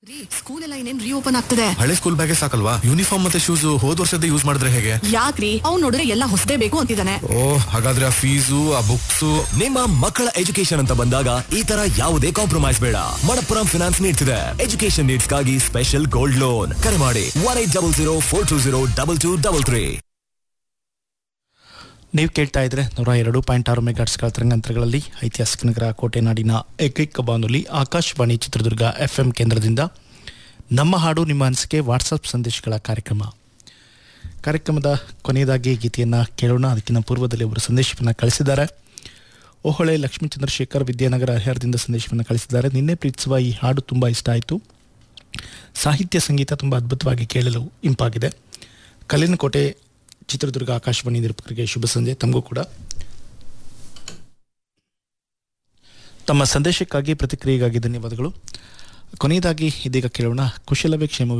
ರೀ ಸ್ಕೂಲ್ ಎಲ್ಲ ಇನ್ನೇನ್ ರೀಓಪನ್ ಆಗ್ತದೆ ಹಳೆ ಸ್ಕೂಲ್ ಬ್ಯಾಗೆ ಸಾಕಲ್ವಾ ಯೂನಿಫಾರ್ಮ್ ಮತ್ತೆ ಶೂಸ್ ಹೋದ್ ವರ್ಷದ ಯೂಸ್ ಮಾಡಿದ್ರೆ ಹೇಗೆ ಯಾಕ್ರಿ ಅವ್ನ್ ನೋಡಿದ್ರೆ ಎಲ್ಲ ಹೊಸದೇ ಬೇಕು ಅಂತಿದ್ದಾನೆ ಓ ಹಾಗಾದ್ರೆ ಆ ಫೀಸು ಆ ಬುಕ್ಸ್ ನಿಮ್ಮ ಮಕ್ಕಳ ಎಜುಕೇಶನ್ ಅಂತ ಬಂದಾಗ ಈ ತರ ಯಾವುದೇ ಕಾಂಪ್ರಮೈಸ್ ಬೇಡ ಮಣಪ್ಪುರಂ ಫಿನಾನ್ಸ್ ನೀಡ್ತಿದೆ ಎಜುಕೇಶನ್ ನೀಡ್ಸ್ಗಾಗಿ ಸ್ಪೆಷಲ್ ಗೋಲ್ಡ್ ಲೋನ್ ಕರೆ ಮಾಡಿ one eight double zero four two zero double two double three ನೀವು ಕೇಳ್ತಾ ಇದ್ರೆ ನೂರ ಎರಡು ಪಾಯಿಂಟ್ ಆರು ಮೆಗಾಟ್ಸ್ಗಳ ತರಂಗಾಂತರಗಳಲ್ಲಿ ಐತಿಹಾಸಿಕ ನಗರ ಕೋಟೆನಾಡಿನ ಏಕೈಕ ಬಾನುಲಿ ಆಕಾಶವಾಣಿ ಚಿತ್ರದುರ್ಗ ಎಫ್ ಎಂ ಕೇಂದ್ರದಿಂದ ನಮ್ಮ ಹಾಡು ನಿಮ್ಮ ಅನಿಸಿಕೆ ವಾಟ್ಸಪ್ ಸಂದೇಶಗಳ ಕಾರ್ಯಕ್ರಮ ಕಾರ್ಯಕ್ರಮದ ಕೊನೆಯದಾಗಿ ಗೀತೆಯನ್ನು ಕೇಳೋಣ ಅದಕ್ಕಿಂತ ಪೂರ್ವದಲ್ಲಿ ಅವರು ಸಂದೇಶವನ್ನು ಕಳಿಸಿದ್ದಾರೆ ಓಹೊಳೆ ಲಕ್ಷ್ಮೀ ಚಂದ್ರಶೇಖರ್ ವಿದ್ಯಾನಗರ ಹರಿಹರದಿಂದ ಸಂದೇಶವನ್ನು ಕಳಿಸಿದ್ದಾರೆ ನಿನ್ನೆ ಪ್ರೀತಿಸುವ ಈ ಹಾಡು ತುಂಬ ಇಷ್ಟ ಆಯಿತು ಸಾಹಿತ್ಯ ಸಂಗೀತ ತುಂಬ ಅದ್ಭುತವಾಗಿ ಕೇಳಲು ಇಂಪಾಗಿದೆ ಕಲ್ಲಿನಕೋಟೆ ಚಿತ್ರದುರ್ಗ ಆಕಾಶವಾಣಿ ನಿರೂಪಕರಿಗೆ ಶುಭ ಸಂಜೆ ತಮಗೂ ಕೂಡ ತಮ್ಮ ಸಂದೇಶಕ್ಕಾಗಿ ಪ್ರತಿಕ್ರಿಯೆಗಾಗಿ ಧನ್ಯವಾದಗಳು ಕೊನೆಯದಾಗಿ ಇದೀಗ ಕೇಳೋಣ ಕುಶಲವೇ ಕ್ಷೇಮವೇ